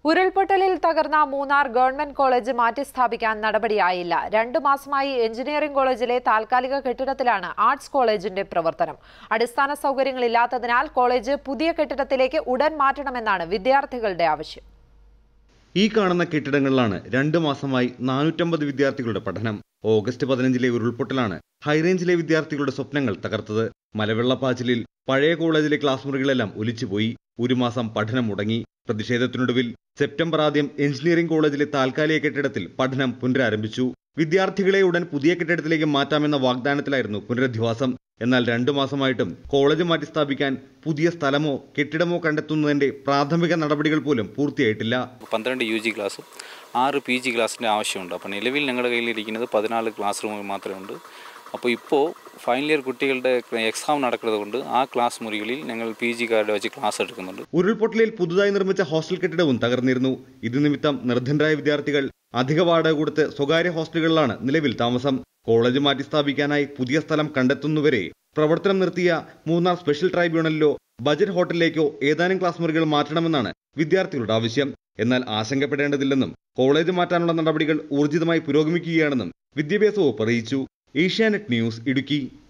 ഉരുൾപൊട്ടലിൽ തകർന്ന Munnar government college മാറ്റിസ്ഥാപിക്കാൻ നടപടിയായില്ല രണ്ടു മാസമായി എഞ്ചിനീയറിംഗ് കോളേജിലെ താൽക്കാലിക കെട്ടിടത്തിലാണ് ആർട്സ് കോളേജിന്റെ പ്രവർത്തനം അടിസ്ഥാന സൗകര്യങ്ങളില്ലാത്തതിനാൽ കോളേജ് പുതിയ കെട്ടിടത്തിലേക്ക് ഉടൻ മാറ്റണമെന്നാണ് വിദ്യാർത്ഥികളുടെ ആവശ്യം ഈ കാണുന്ന കെട്ടിടങ്ങളിലാണ് രണ്ട് മാസമായി നാനൂറ്റമ്പത് വിദ്യാർത്ഥികളുടെ പഠനം ഓഗസ്റ്റ് പതിനഞ്ചിലെ ഉരുൾപൊട്ടലാണ് ഹൈറേഞ്ചിലെ വിദ്യാർത്ഥികളുടെ സ്വപ്നങ്ങൾ തകർത്തത് മലവെള്ളപ്പാച്ചിലിൽ പഴയ കോളേജിലെ ക്ലാസ് മുറികളെല്ലാം ഒലിച്ചുപോയി ഒരു മാസം പഠനം മുടങ്ങി പ്രതിഷേധത്തിനൊടുവിൽ സെപ്റ്റംബർ ആദ്യം എഞ്ചിനീയറിംഗ് കോളേജിലെ താൽക്കാലിക കെട്ടിടത്തിൽ പഠനം പുനരാരംഭിച്ചു വിദ്യാർത്ഥികളെ ഉടൻ പുതിയ കെട്ടിടത്തിലേക്ക് മാറ്റാമെന്ന വാഗ്ദാനത്തിലായിരുന്നു പുനരധിവാസം എന്നാൽ രണ്ടു മാസമായിട്ടും കോളേജ് മാറ്റി സ്ഥാപിക്കാൻ പുതിയ സ്ഥലമോ കെട്ടിടമോ കണ്ടെത്തുന്നതിന്റെ പ്രാഥമിക നടപടികൾ പോലും പൂർത്തിയായിട്ടില്ല പന്ത്രണ്ട് യു ജി ക്ലാസ്സും ആറ് പി ജി ക്ലാസ്സിൻ്റെ ആവശ്യമുണ്ട് അപ്പോൾ നിലവിൽ ഞങ്ങളുടെ കയ്യിലിരിക്കുന്നത് പതിനാല് ക്ലാസ് റൂമുകൾ മാത്രമേ ഉണ്ട് അപ്പോൾ ഇപ്പോൾ ഫൈനൽ ഇയർ കുട്ടികളുടെ എക്സാം നടക്കുന്നത് കൊണ്ട് ആ ക്ലാസ് മുറികളിൽ ഞങ്ങൾ പി ജിക്കാരുടെ വെച്ച് ക്ലാസ് എടുക്കുന്നുണ്ട് ഉരുൾപൊട്ടലിൽ പുതുതായി നിർമ്മിച്ച ഹോസ്റ്റൽ കെട്ടിടവും തകർന്നിരുന്നു ഇത് നിമിത്തം നിർദ്ധനരായ വിദ്യാർത്ഥികൾ അധിക വാടക കൊടുത്ത് സ്വകാര്യ ഹോസ്റ്റലുകളിലാണ് നിലവിൽ താമസം കോളേജ് മാറ്റി സ്ഥാപിക്കാനായി പുതിയ സ്ഥലം കണ്ടെത്തുന്നവരെ പ്രവർത്തനം നിർത്തിയ മൂന്നാർ സ്പെഷ്യൽ ട്രൈബ്യൂണലിലോ ബജറ്റ് ഹോട്ടലിലേക്കോ ഏതാനും ക്ലാസ് മുറികൾ മാറ്റണമെന്നാണ് വിദ്യാർത്ഥികളുടെ ആവശ്യം എന്നാൽ ആശങ്കപ്പെടേണ്ടതില്ലെന്നും കോളേജ് മാറ്റാനുള്ള നടപടികൾ ഊർജിതമായി പുരോഗമിക്കുകയാണെന്നും വിദ്യാഭ്യാസ വകുപ്പ് അറിയിച്ചു ഏഷ്യാനെറ്റ് ന്യൂസ് ഇടുക്കി